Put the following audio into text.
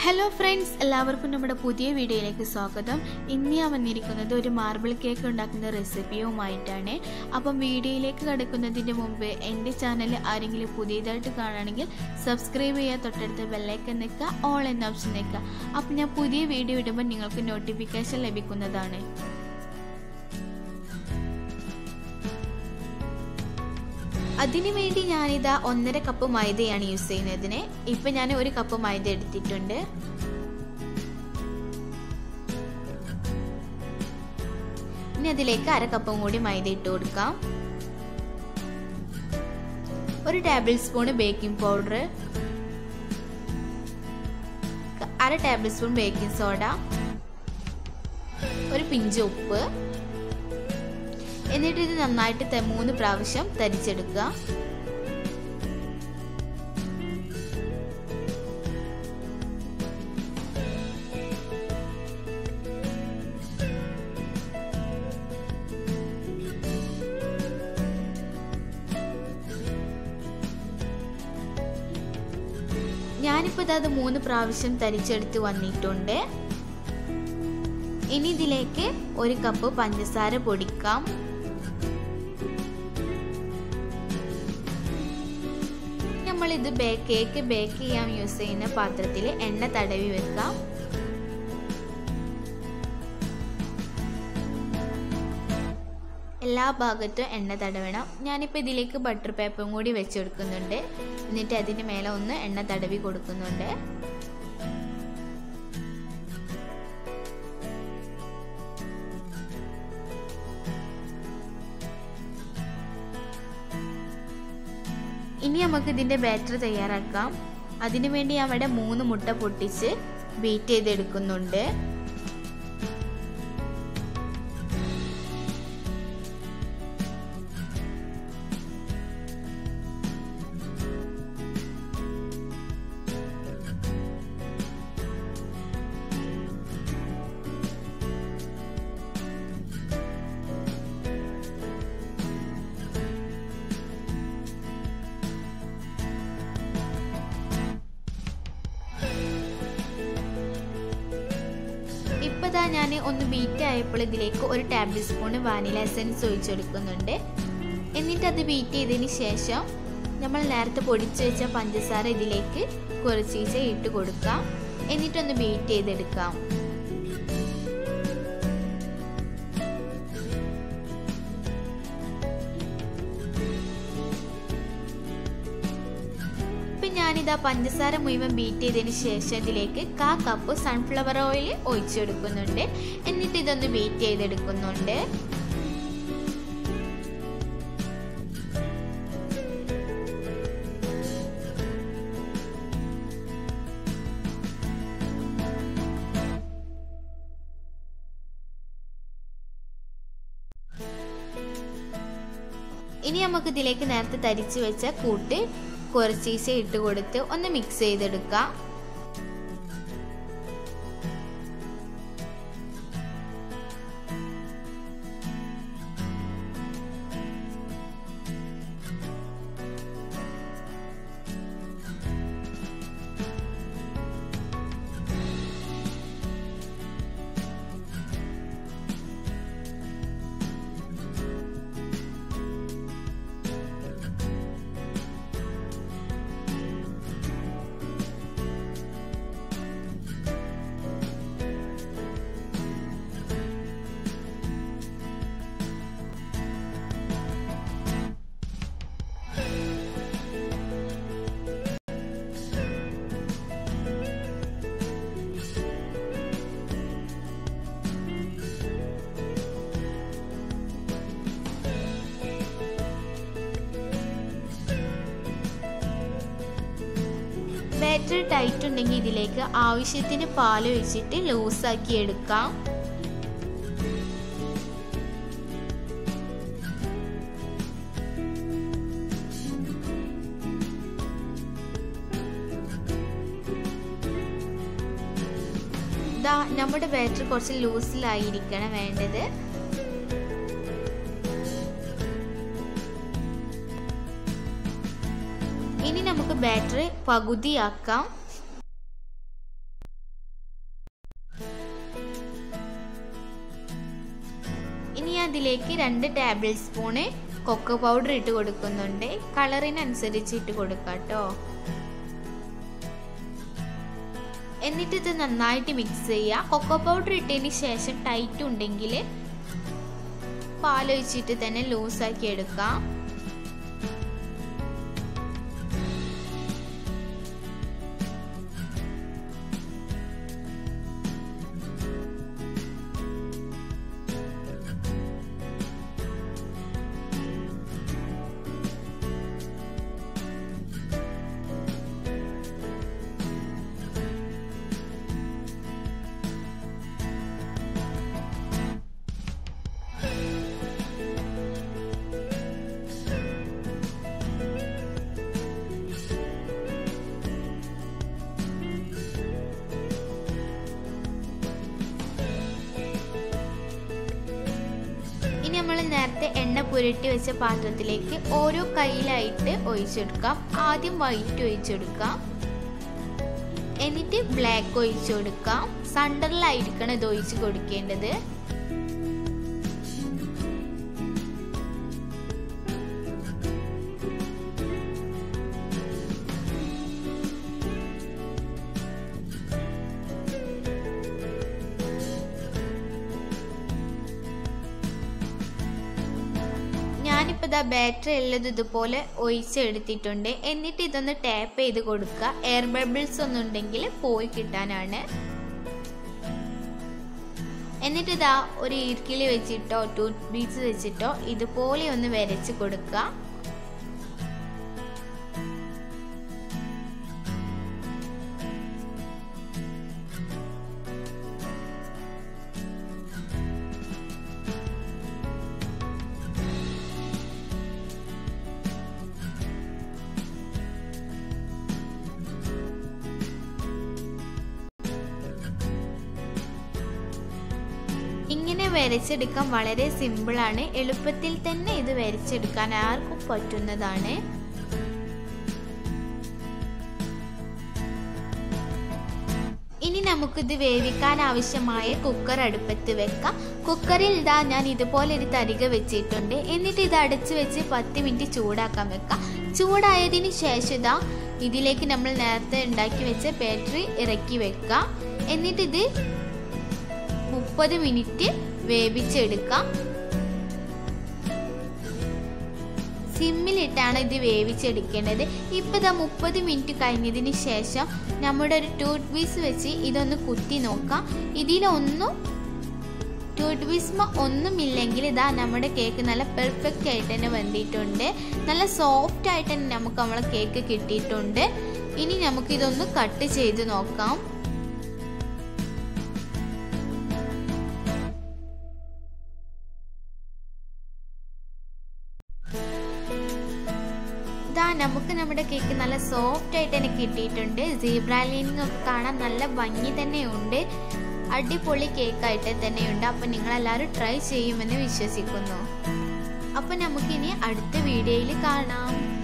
hello friends എല്ലാവർക്കും നമ്മുടെ പുതിയ വീഡിയോയിലേക്ക് സ്വാഗതം ഇന്ന് ഞാൻ വന്നിരിക്കുന്നത് ഒരു മാർബിൾ കേക്ക് ഉണ്ടാക്കുന്ന റെസിപ്പിയുമായിട്ടാണ് അപ്പം വീഡിയോയിലേക്ക് കടക്കുന്നതിന് മുമ്പ് എൻ്റെ ചാനൽ ആരെങ്കിലും പുതിയതായിട്ട് കാണുകയാണെങ്കിൽ സബ്സ്ക്രൈബ് ചെയ്യുക തൊട്ടടുത്ത് ബെല്ലൈക്കൻ നിൽക്കുക ഓൾ എന്ന ഓപ്ഷൻ നിൽക്കുക അപ്പം ഞാൻ പുതിയ വീഡിയോ ഇടുമ്പോൾ നിങ്ങൾക്ക് നോട്ടിഫിക്കേഷൻ ലഭിക്കുന്നതാണ് അതിനു വേണ്ടി ഞാനിതാ ഒന്നര കപ്പ് മൈദയാണ് യൂസ് ചെയ്യുന്നതിന് ഇപ്പം ഞാൻ ഒരു കപ്പ് മൈദ എടുത്തിട്ടുണ്ട് ഇനി അതിലേക്ക് അര കപ്പും കൂടി മൈദ ഇട്ട് കൊടുക്കാം ഒരു ടേബിൾ സ്പൂൺ ബേക്കിംഗ് പൗഡർ അര ടേബിൾ സ്പൂൺ ബേക്കിംഗ് സോഡ ഒരു പിഞ്ച് ഉപ്പ് എന്നിട്ട് ഇത് നന്നായിട്ട് മൂന്ന് പ്രാവശ്യം തരിച്ചെടുക്കുക ഞാനിപ്പോൾ അത് മൂന്ന് പ്രാവശ്യം തരിച്ചെടുത്ത് വന്നിട്ടുണ്ട് ഇനി ഇതിലേക്ക് ഒരു കപ്പ് പഞ്ചസാര പൊടിക്കാം നമ്മൾ ഇത് കേക്ക് ബേക്ക് ചെയ്യാൻ യൂസ് ചെയ്യുന്ന പാത്രത്തിൽ എണ്ണ തടവി വെക്കാം എല്ലാ ഭാഗത്തും എണ്ണ തടവണം ഞാനിപ്പോൾ ഇതിലേക്ക് ബട്ടർ പേപ്പറും കൂടി വെച്ചെടുക്കുന്നുണ്ട് എന്നിട്ട് അതിന് മേലെ ഒന്ന് എണ്ണ തടവി കൊടുക്കുന്നുണ്ട് ഇനി നമുക്ക് ഇതിൻ്റെ ബാറ്റർ തയ്യാറാക്കാം അതിനു വേണ്ടി അവിടെ മൂന്ന് മുട്ട പൊട്ടിച്ച് ബീറ്റ് ചെയ്തെടുക്കുന്നുണ്ട് ഇപ്പോൾ ഇതാ ഞാൻ ഒന്ന് ബീറ്റ് ആയപ്പോൾ ഇതിലേക്ക് ഒരു ടേബിൾ സ്പൂൺ വാനില എസൻസ് ഒഴിച്ചെടുക്കുന്നുണ്ട് എന്നിട്ട് അത് ബീറ്റ് ചെയ്തതിന് ശേഷം നമ്മൾ നേരത്തെ പൊടിച്ചു വെച്ച പഞ്ചസാര ഇതിലേക്ക് കുറച്ചീച്ച ഇട്ട് കൊടുക്കാം എന്നിട്ടൊന്ന് ബീറ്റ് ചെയ്തെടുക്കാം ഇപ്പം ഞാനിതാ പഞ്ചസാര മുഴുവൻ ബീറ്റ് ചെയ്തതിന് ശേഷം ഇതിലേക്ക് കാ കപ്പ് സൺഫ്ലവർ ഓയിൽ ഒഴിച്ചെടുക്കുന്നുണ്ട് എന്നിട്ട് ഇതൊന്ന് ബീറ്റ് ചെയ്തെടുക്കുന്നുണ്ട് ഇനി നമുക്ക് ഇതിലേക്ക് നേരത്തെ തരിച്ചു വെച്ച കൂട്ട് കുറച്ചീശ ഇട്ട് കൊടുത്ത് ഒന്ന് മിക്സ് ചെയ്തെടുക്കാം ബാറ്റർ ടൈറ്റ് ഉണ്ടെങ്കിൽ ഇതിലേക്ക് ആവശ്യത്തിന് പാൽ ഒഴിച്ചിട്ട് ലൂസാക്കി എടുക്കാം ഇതാ നമ്മുടെ ബാറ്റർ കുറച്ച് ലൂസിലായിരിക്കണം വേണ്ടത് ഇനി നമുക്ക് ബാറ്ററി പകുതിയാക്കാം ഇതിലേക്ക് രണ്ട് ടേബിൾ സ്പൂണ് കൊക്കോ പൗഡർ ഇട്ട് കൊടുക്കുന്നുണ്ട് കളറിനനുസരിച്ച് ഇട്ട് കൊടുക്കാം കേട്ടോ എന്നിട്ട് ഇത് നന്നായിട്ട് മിക്സ് ചെയ്യുക കൊക്കോ പൗഡർ ഇട്ടതിന് ശേഷം ടൈറ്റ് ഉണ്ടെങ്കിൽ പാലൊഴിച്ചിട്ട് തന്നെ ലൂസാക്കി എടുക്കാം ഇനി നമ്മൾ നേരത്തെ എണ്ണ പുരട്ടി വെച്ച പാത്രത്തിലേക്ക് ഓരോ കയ്യിലായിട്ട് ഒഴിച്ചെടുക്കാം ആദ്യം വൈറ്റ് ഒഴിച്ചെടുക്കാം എന്നിട്ട് ബ്ലാക്ക് ഒഴിച്ചു കൊടുക്കാം സണ്ടറിലായിരിക്കണം ഇത് ഒഴിച്ച് കൊടുക്കേണ്ടത് ഞാനിപ്പോൾ ഇതാ ബാറ്ററി എല്ലാം ഇതുപോലെ ഒഴിച്ചെടുത്തിട്ടുണ്ട് എന്നിട്ട് ഇതൊന്ന് ടാപ്പ് ചെയ്ത് കൊടുക്കുക എയർ ബബിൾസ് ഒന്നും ഉണ്ടെങ്കിൽ പോയി കിട്ടാനാണ് എന്നിട്ട് ഇതാ ഒരു ഈർക്കിലി വെച്ചിട്ടോ ടൂത്ത് പീസ് വെച്ചിട്ടോ ഇതുപോലെ ഒന്ന് വരച്ച് കൊടുക്കുക ഇങ്ങനെ വരച്ചെടുക്കാൻ വളരെ സിമ്പിളാണ് എളുപ്പത്തിൽ തന്നെ ഇത് വരച്ചെടുക്കാൻ ആർക്കും പറ്റുന്നതാണ് ഇനി നമുക്കിത് വേവിക്കാൻ ആവശ്യമായ കുക്കർ അടുപ്പത്ത് വെക്കാം കുക്കറിൽ ഇതാ ഞാൻ ഇതുപോലെ ഒരു തരിക വെച്ചിട്ടുണ്ട് എന്നിട്ട് ഇത് അടച്ചു വെച്ച് പത്ത് മിനിറ്റ് ചൂടാക്കാൻ വെക്കാം ചൂടായതിന് ശേഷം ഇതാ ഇതിലേക്ക് നമ്മൾ നേരത്തെ ഉണ്ടാക്കി വെച്ച ബാറ്ററി ഇറക്കി വെക്കാം എന്നിട്ട് ഇത് മുപ്പത് മിനിറ്റ് വേവിച്ചെടുക്കാം സിമ്മിലിട്ടാണ് ഇത് വേവിച്ചെടുക്കേണ്ടത് ഇപ്പോൾ ഇതാ മുപ്പത് മിനിറ്റ് കഴിഞ്ഞതിന് ശേഷം നമ്മുടെ ഒരു ടൂത്ത് പീസ് വെച്ച് ഇതൊന്ന് കുത്തി നോക്കാം ഇതിലൊന്നും ടൂത്ത് പീസ്മ ഒന്നുമില്ലെങ്കിൽ ഇതാ നമ്മുടെ കേക്ക് നല്ല പെർഫെക്റ്റ് ആയിട്ട് തന്നെ വന്നിട്ടുണ്ട് നല്ല സോഫ്റ്റ് ആയിട്ട് തന്നെ നമുക്ക് നമ്മളെ കേക്ക് കിട്ടിയിട്ടുണ്ട് ഇനി നമുക്കിതൊന്ന് കട്ട് ചെയ്ത് നോക്കാം ഇതാ നമുക്ക് നമ്മുടെ കേക്ക് നല്ല സോഫ്റ്റ് ആയിട്ട് തന്നെ കിട്ടിയിട്ടുണ്ട് സീബ്ര ലൈനിങ് ഒക്കെ കാണാൻ നല്ല ഭംഗി തന്നെയുണ്ട് അടിപൊളി കേക്കായിട്ട് തന്നെയുണ്ട് അപ്പം നിങ്ങളെല്ലാവരും ട്രൈ ചെയ്യുമെന്ന് വിശ്വസിക്കുന്നു അപ്പം നമുക്കിനി അടുത്ത വീഡിയോയിൽ കാണാം